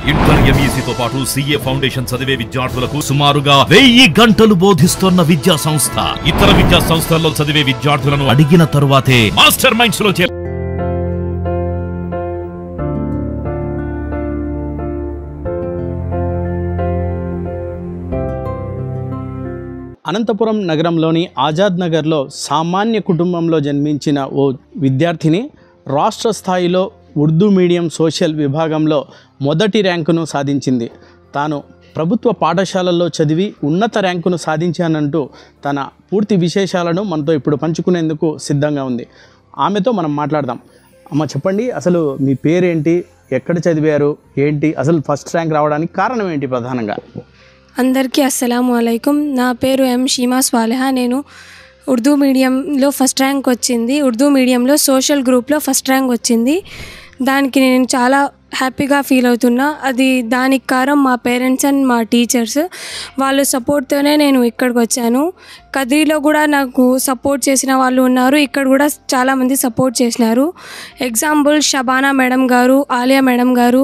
inter ఎంఈసీతో పాటు CA foundation చదివే విద్యార్థులకు సుమారుగా వెయ్యి గంటలు బోధిస్తున్న విద్యా సంస్థ ఇతర విద్యా సంస్థల్లో చదివే విద్యార్థులను అడిగిన తరువాతే మాస్టర్ మైండ్స్ లో చేర్ అనంతపురం నగరంలోని ఆజాద్ నగర్లో సామాన్య కుటుంబంలో జన్మించిన ఓ విద్యార్థిని రాష్ట్ర స్థాయిలో ఉర్దూ మీడియం సోషల్ విభాగంలో మొదటి ర్యాంకును సాధించింది తాను ప్రభుత్వ పాఠశాలల్లో చదివి ఉన్నత ర్యాంకును సాధించానంటూ తన పూర్తి విశేషాలను మనతో ఇప్పుడు పంచుకునేందుకు సిద్ధంగా ఉంది ఆమెతో మనం మాట్లాడదాం అమ్మ చెప్పండి అసలు మీ పేరేంటి ఎక్కడ చదివారు ఏంటి అసలు ఫస్ట్ ర్యాంక్ రావడానికి కారణం ఏంటి ప్రధానంగా అందరికీ అస్సలం అయికం నా పేరు ఎం షీమా స్వాలెహా నేను ఉర్దూ మీడియంలో ఫస్ట్ ర్యాంక్ వచ్చింది ఉర్దూ మీడియంలో సోషల్ గ్రూప్లో ఫస్ట్ ర్యాంక్ వచ్చింది దానికి నేను చాలా హ్యాపీగా ఫీల్ అవుతున్నా అది దానికి కారణం మా పేరెంట్స్ అండ్ మా టీచర్స్ వాళ్ళ సపోర్ట్తోనే నేను ఇక్కడికి వచ్చాను కదిరిలో కూడా నాకు సపోర్ట్ చేసిన వాళ్ళు ఉన్నారు ఇక్కడ కూడా చాలామంది సపోర్ట్ చేసినారు ఎగ్జాంపుల్ షబానా మేడం గారు ఆలియా మేడం గారు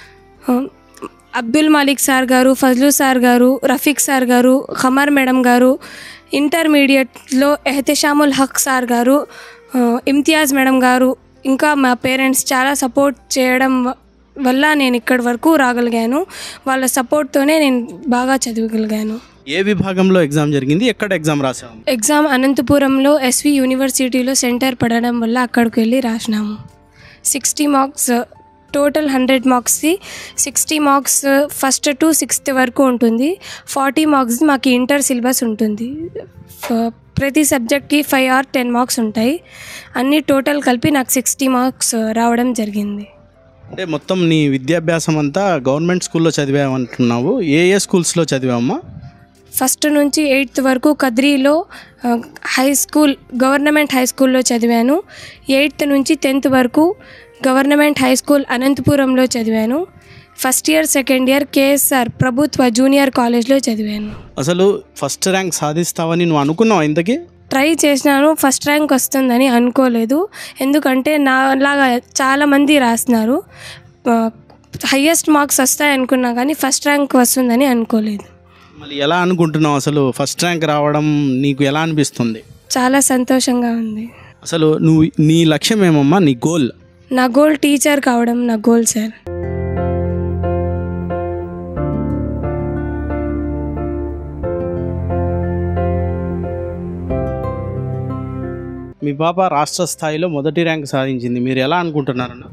అబ్దుల్ మాలిక్ సార్ గారు ఫజ్లు సార్ గారు రఫీక్ సార్ గారు ఖమర్ మేడం గారు ఇంటర్మీడియట్లో ఎహతషాముల్ హక్ సార్ గారు ఆ, ఇమ్తియాజ్ మేడం గారు ఇంకా మా పేరెంట్స్ చాలా సపోర్ట్ చేయడం వ- వల్ల నేను ఇక్కడి వరకు రాగలిగాను వాళ్ళ సపోర్ట్తోనే నేను బాగా చదవగలిగాను ఏ విభాగంలో ఎగ్జామ్ జరిగింది ఎక్కడ ఎగ్జామ్ రాసాము ఎగ్జామ్ అనంతపురంలో ఎస్వి యూనివర్సిటీలో సెంటర్ పడడం వల్ల అక్కడికి వెళ్ళి రాసినాము సిక్స్టీ మార్క్స్ టోటల్ హండ్రెడ్ మార్క్స్ది sixty marks first to sixth వరకు ఉంటుంది ఫార్టీ మార్క్స్ మాకు ఇంటర్ సిలబస్ ఉంటుంది ఫ- ప్రతి సబ్జెక్ట్కి ఫైవ్ ఆర్ టెన్ మార్క్స్ ఉంటాయి అన్నీ టోటల్ కలిపి నాకు సిక్స్టీ మార్క్స్ రావడం జరిగింది అంటే మొత్తం నీ విద్యాభ్యాసం అంతా గవర్నమెంట్ స్కూల్లో చదివామంటున్నావు ఏ ఏ స్కూల్స్లో చదివామమ్మా ఫస్ట్ నుంచి ఎయిత్ వరకు కద్రీలో ఆ, హై స్కూల్ గవర్నమెంట్ హై స్కూల్లో చదివాను ఎయిత్ నుంచి టెన్త్ వరకు గవర్నమెంట్ హై స్కూల్ అనంతపురంలో చదివాను first year second year KSR ప్రభుత్వ జూనియర్ కాలేజ్లో చదివాను అసలు ఫస్ట్ ర్యాంక్ సాధిస్తావని నువ్వు అనుకున్నావు ఇంతకీ ట్రై చేసినాను ఫస్ట్ ర్యాంక్ వస్తుందని అనుకోలేదు ఎందుకంటే నాలాగా చాలామంది రాస్తున్నారు హయ్యెస్ట్ మార్క్స్ వస్తాయి అనుకున్నా కానీ ఫస్ట్ ర్యాంక్ వస్తుందని అనుకోలేదు మళ్ళీ ఎలా అనుకుంటున్నావు అసలు ఫస్ట్ ర్యాంక్ రావడం నీకు ఎలా అనిపిస్తుంది చాలా సంతోషంగా ఉంది అసలు నువ్వు నీ లక్ష్యం ఏమమ్మా నీ గోల్ నా గోల్ టీచర్ కావడం నా గోల్ సార్ మీ పాప రాష్ట్ర స్థాయిలో మొదటి ర్యాంక్ సాధించింది మీరు ఎలా అనుకుంటున్నారన్న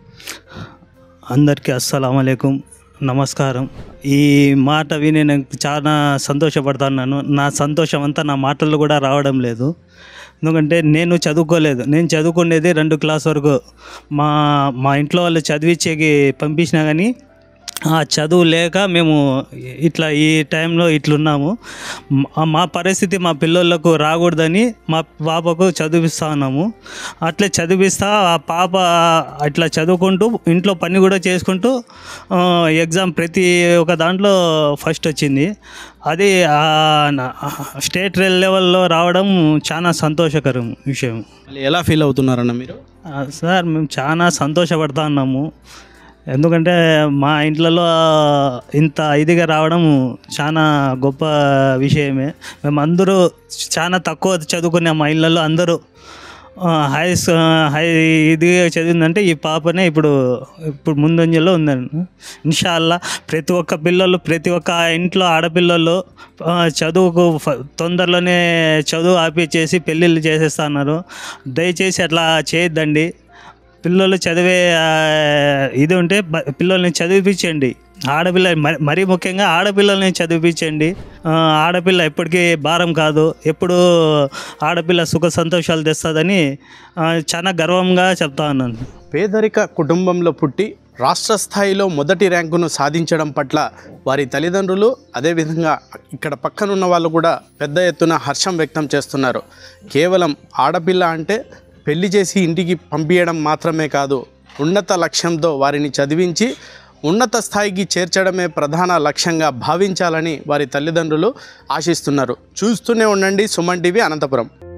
అందరికీ అస్సలం అయికం నమస్కారం ఈ మాట విని నేను చాలా సంతోషపడుతున్నాను నా సంతోషం అంతా నా మాటల్లో కూడా రావడం లేదు ఎందుకంటే నేను చదువుకోలేదు నేను చదువుకునేది రెండు క్లాస్ వరకు మా మా ఇంట్లో వాళ్ళు చదివించేకి పంపించినా కానీ ఆ చదువు లేక మేము ఇట్లా ఈ టైంలో ఇట్లున్నాము మా- మా పరిస్థితి మా పిల్లలకు రాకూడదని మా పాపకు చదివిస్తా ఉన్నాము అట్లే చదివిస్తా ఆ పాప అట్లా చదువుకుంటూ ఇంట్లో పని కూడా చేసుకుంటూ ఆ, ఎగ్జామ్ ప్రతి ఒక్క దాంట్లో ఫస్ట్ వచ్చింది అది ఆ, నా- స్టేట్ లెవెల్లో రావడం చాలా సంతోషకరం విషయం మళ్ళీ ఎలా ఫీల్ అవుతున్నారన్న మీరు ఆ, సార్ మేము చాలా సంతోషపడతా ఉన్నాము ఎందుకంటే మా ఇంట్లలో ఇంత ఇదిగా రావడం చాలా గొప్ప విషయమే మేము అందరూ చాలా తక్కువ చదువుకునే మా ఇళ్ళల్లో అందరూ ఆ, హై స- హై ఇదిగా చదివిందంటే ఈ పాపనే ఇప్పుడు ఇప్పుడు ముందంజలో ఉందండి ఇన్షాల్లా ప్రతి ఒక్క పిల్లలు ప్రతి ఒక్క ఇంట్లో ఆడపిల్లలు ఆ, చదువుకు ఫ- తొందరలోనే చదువు ఆపిచ్చేసి పెళ్ళిళ్ళు చేసేస్తున్నారు దయచేసి అట్లా చేయొద్దండి పిల్లలు చదివే ఆ, ఇది ఉంటే బ- పిల్లల్ని చదివిపించండి ఆడపిల్ల మరి మరీ ముఖ్యంగా ఆడపిల్లల్ని చదివిపించండి ఆ, ఆడపిల్ల ఎప్పటికీ భారం కాదు ఎప్పుడు ఆడపిల్ల సుఖ సంతోషాలు తెస్తుందని ఆ, చాలా గర్వంగా చెప్తా ఉన్నాను పేదరిక కుటుంబంలో పుట్టి రాష్ట్ర స్థాయిలో మొదటి ర్యాంకును సాధించడం పట్ల వారి తల్లిదండ్రులు అదేవిధంగా ఇక్కడ పక్కనున్న వాళ్ళు కూడా పెద్ద ఎత్తున హర్షం వ్యక్తం చేస్తున్నారు కేవలం ఆడపిల్ల అంటే పెళ్లి చేసి ఇంటికి పంపించడం మాత్రమే కాదు ఉన్నత లక్ష్యంతో వారిని చదివించి ఉన్నత స్థాయికి చేర్చడమే ప్రధాన లక్ష్యంగా భావించాలని వారి తల్లిదండ్రులు ఆశిస్తున్నారు చూస్తూనే ఉండండి సుమన్ టీవీ అనంతపురం